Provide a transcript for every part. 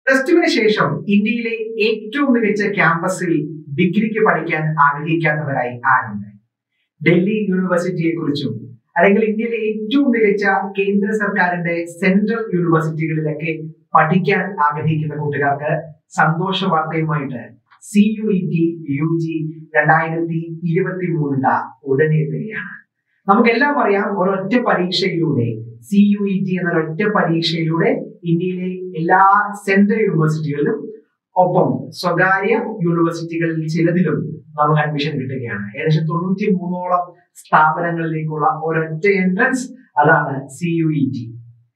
plus ടുവിന് ശേഷം ഇന്ത്യയിലെ ഏറ്റവും മികച്ച ക്യാമ്പസിൽ ഡിഗ്രിക്ക് പഠിക്കാൻ ആഗ്രഹിക്കാത്തവരായി ആരുണ്ട് ഡൽഹി യൂണിവേഴ്സിറ്റിയെ കുറിച്ചും അല്ലെങ്കിൽ ഇന്ത്യയിലെ ഏറ്റവും മികച്ച കേന്ദ്ര സർക്കാരിന്റെ സെൻട്രൽ യൂണിവേഴ്സിറ്റികളിലൊക്കെ പഠിക്കാൻ ആഗ്രഹിക്കുന്ന കൂട്ടുകാർക്ക് സന്തോഷ വാർത്തയുമായിട്ട് C U E T U G രണ്ടായിരത്തി ഇരുപത്തി മൂന്നിന് ഉടനെ എത്തുകയാണ് നമുക്കെല്ലാം അറിയാം ഒരൊറ്റ പരീക്ഷയിലൂടെ സി യു ഇ ടി എന്ന ഒരൊറ്റ പരീക്ഷയിലൂടെ ഇന്ത്യയിലെ എല്ലാ സെൻട്രൽ യൂണിവേഴ്സിറ്റികളിലും ഒപ്പം സ്വകാര്യ യൂണിവേഴ്സിറ്റികളിൽ ചിലതിലും നമുക്ക് അഡ്മിഷൻ കിട്ടുകയാണ് ഏകദേശം തൊണ്ണൂറ്റി മൂന്നോളം സ്ഥാപനങ്ങളിലേക്കുള്ള ഒരൊറ്റ എൻട്രൻസ് അതാണ് C U E T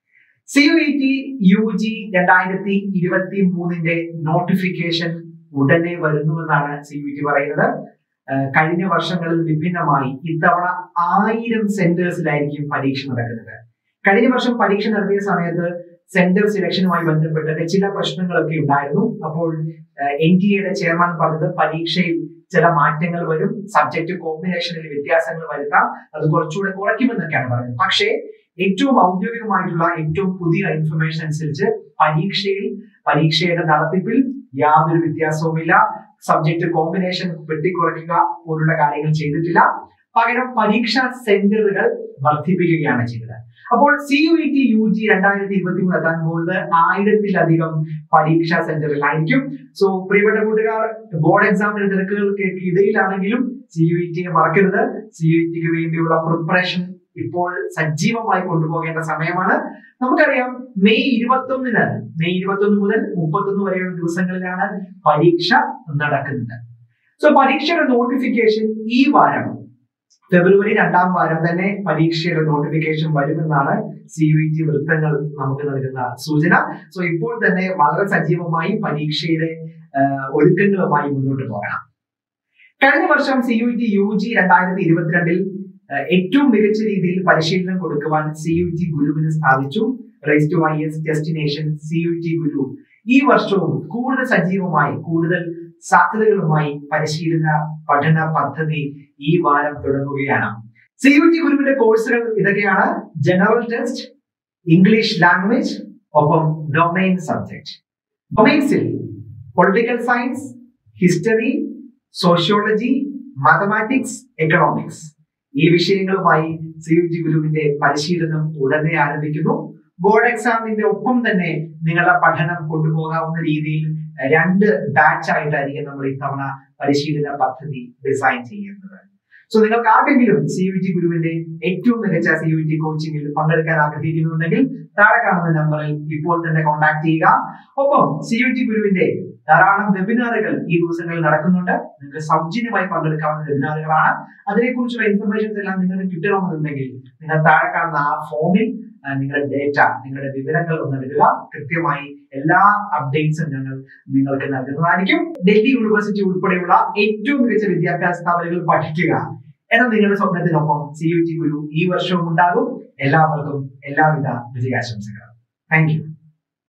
C U E T U G രണ്ടായിരത്തി ഇരുപത്തി മൂന്നിന്റെ നോട്ടിഫിക്കേഷൻ ഉടനെ വരുന്നുവെന്നാണ് സി യു ടി പറയുന്നത് ഏഹ് കഴിഞ്ഞ വർഷങ്ങളിൽ വിഭിന്നമായി ഇത്തവണ ആയിരം സെന്റേഴ്സിലായിരിക്കും പരീക്ഷ നടക്കുന്നത് കഴിഞ്ഞ വർഷം പരീക്ഷ നടത്തിയ സമയത്ത് സെന്റർ സെലക്ഷനുമായി ബന്ധപ്പെട്ട് ചില പ്രശ്നങ്ങളൊക്കെ ഉണ്ടായിരുന്നു അപ്പോൾ എൻ ടി എയുടെ ചെയർമാൻ പറഞ്ഞത് പരീക്ഷയിൽ ചില മാറ്റങ്ങൾ വരും സബ്ജക്ട് കോമ്പിനേഷനിൽ വ്യത്യാസങ്ങൾ വരുത്താം അത് കുറച്ചുകൂടെ കുറയ്ക്കുമെന്നൊക്കെയാണ് പറഞ്ഞത് പക്ഷേ ഏറ്റവും ഔദ്യോഗികമായിട്ടുള്ള ഏറ്റവും പുതിയ ഇൻഫർമേഷൻ അനുസരിച്ച് പരീക്ഷയിൽ പരീക്ഷയുടെ നടത്തിപ്പിൽ യാതൊരു വ്യത്യാസവുമില്ല സബ്ജക്ട് കോമ്പിനേഷൻ വെട്ടിക്കുറയ്ക്കുക പോലുള്ള കാര്യങ്ങൾ ചെയ്തിട്ടില്ല പകരം പരീക്ഷാ സെന്ററുകൾ വർദ്ധിപ്പിക്കുകയാണ് ചെയ്തത് അപ്പോൾ C U E T U G രണ്ടായിരത്തി ഇരുപത്തി മൂന്ന് എത്താൻ പോകുന്നത് ആയിരത്തിലധികം പരീക്ഷാ സെന്ററുകളായിരിക്കും സോ പ്രിയപ്പെട്ട കൂട്ടുകാർ ബോർഡ് എക്സാമിന്റെ തിരക്കുകൾക്ക് ഇടയിലാണെങ്കിലും സി യു ഇ ടിയെ മറക്കരുത് സി യു ഇ ടിക്ക് വേണ്ടിയുള്ള പ്രിപ്പറേഷൻ ഇപ്പോൾ സജീവമായി കൊണ്ടുപോകേണ്ട സമയമാണ് നമുക്കറിയാം മെയ് ഇരുപത്തൊന്നിന് മെയ് ഇരുപത്തൊന്ന് മുതൽ മുപ്പത്തൊന്ന് വരെയുള്ള ദിവസങ്ങളിലാണ് പരീക്ഷ നടക്കുന്നത് സോ പരീക്ഷയുടെ നോട്ടിഫിക്കേഷൻ ഈ വാരം ഫെബ്രുവരി രണ്ടാം വാരം തന്നെ പരീക്ഷയുടെ നോട്ടിഫിക്കേഷൻ വരുമെന്നാണ് സി യു ടി വൃത്തങ്ങൾ നമുക്ക് നൽകുന്ന സൂചന സോ ഇപ്പോൾ തന്നെ വളരെ സജീവമായി പരീക്ഷയുടെ ആഹ്, ഒരുക്കങ്ങളുമായി മുന്നോട്ട് പോകണം കഴിഞ്ഞ വർഷം C U T U G രണ്ടായിരത്തി ഇരുപത്തിരണ്ടിൽ ആഹ്, ഏറ്റവും മികച്ച രീതിയിൽ പരിശീലനം കൊടുക്കുവാൻ സി യു ടി ഗുരുവിന് സാധിച്ചു rise to I S destination C U T Guru ഈ വർഷവും കൂടുതൽ സജീവമായി കൂടുതൽ സാധ്യതകളുമായി പരിശീലന പഠന പദ്ധതി ഈ വാരം തുടങ്ങുകയാണ് സി യു ടി ഗുരുവിന്റെ കോഴ്സുകൾ ഇതൊക്കെയാണ് ജനറൽ ടെസ്റ്റ് ഇംഗ്ലീഷ് ലാംഗ്വേജ് ഒപ്പം ഡൊമൈൻ സബ്ജക്ട് ഡൊമൈൻസിൽ political science history sociology mathematics economics ഈ വിഷയങ്ങളുമായി സി യു ടി ഗുരുവിന്റെ പരിശീലനം ഉടനെ ആരംഭിക്കുന്നു ബോർഡ് എക്സാമിന്റെ ഒപ്പം തന്നെ നിങ്ങളുടെ പഠനം കൊണ്ടുപോകാവുന്ന രീതിയിൽ രണ്ട് ബാച്ച് ആയിട്ടായിരിക്കും നമ്മൾ ഇത്തവണ പരിശീലന പദ്ധതി ഡിസൈൻ ചെയ്യുന്നത് സോ നിങ്ങൾക്ക് ആർക്കെങ്കിലും സി യു ടി ഗുരുവിന്റെ ഏറ്റവും മികച്ച സി യു ടി കോച്ചിങ്ങിൽ പങ്കെടുക്കാൻ ആഗ്രഹിക്കുന്നുണ്ടെങ്കിൽ താഴെ കാണുന്ന നമ്പറിൽ ഇപ്പോൾ തന്നെ കോൺടാക്ട് ചെയ്യുക ഒപ്പം സി യു ടി ഗുരുവിന്റെ ധാരാളം വെബിനാറുകൾ ഈ ദിവസങ്ങളിൽ നടക്കുന്നുണ്ട് നിങ്ങൾക്ക് സൗജന്യമായി പങ്കെടുക്കാവുന്ന വെബിനാറുകളാണ് അതിനെക്കുറിച്ചുള്ള ഇൻഫർമേഷൻസ് എല്ലാം നിങ്ങൾക്ക് കിട്ടണമെന്നുണ്ടെങ്കിൽ നിങ്ങൾ താഴെ കാണുന്ന ആ ഫോമിൽ ആ, നിങ്ങളുടെ ഡേറ്റ നിങ്ങളുടെ വിവരങ്ങൾ ഒന്ന് നൽകുക കൃത്യമായി എല്ലാ അപ്ഡേറ്റ്സും ഞങ്ങൾ നിങ്ങൾക്ക് നൽകുന്നതായിരിക്കും ഡൽഹി യൂണിവേഴ്സിറ്റി ഉൾപ്പെടെയുള്ള ഏറ്റവും മികച്ച വിദ്യാഭ്യാസ സ്ഥാപനങ്ങൾ പഠിക്കുക എന്ന നിങ്ങളുടെ സ്വപ്നത്തിനൊപ്പം സി യു ടി ഗുരു ഈ വർഷവും ഉണ്ടാകും എല്ലാവർക്കും എല്ലാവിധ വിജയാശംസകളും താങ്ക് യു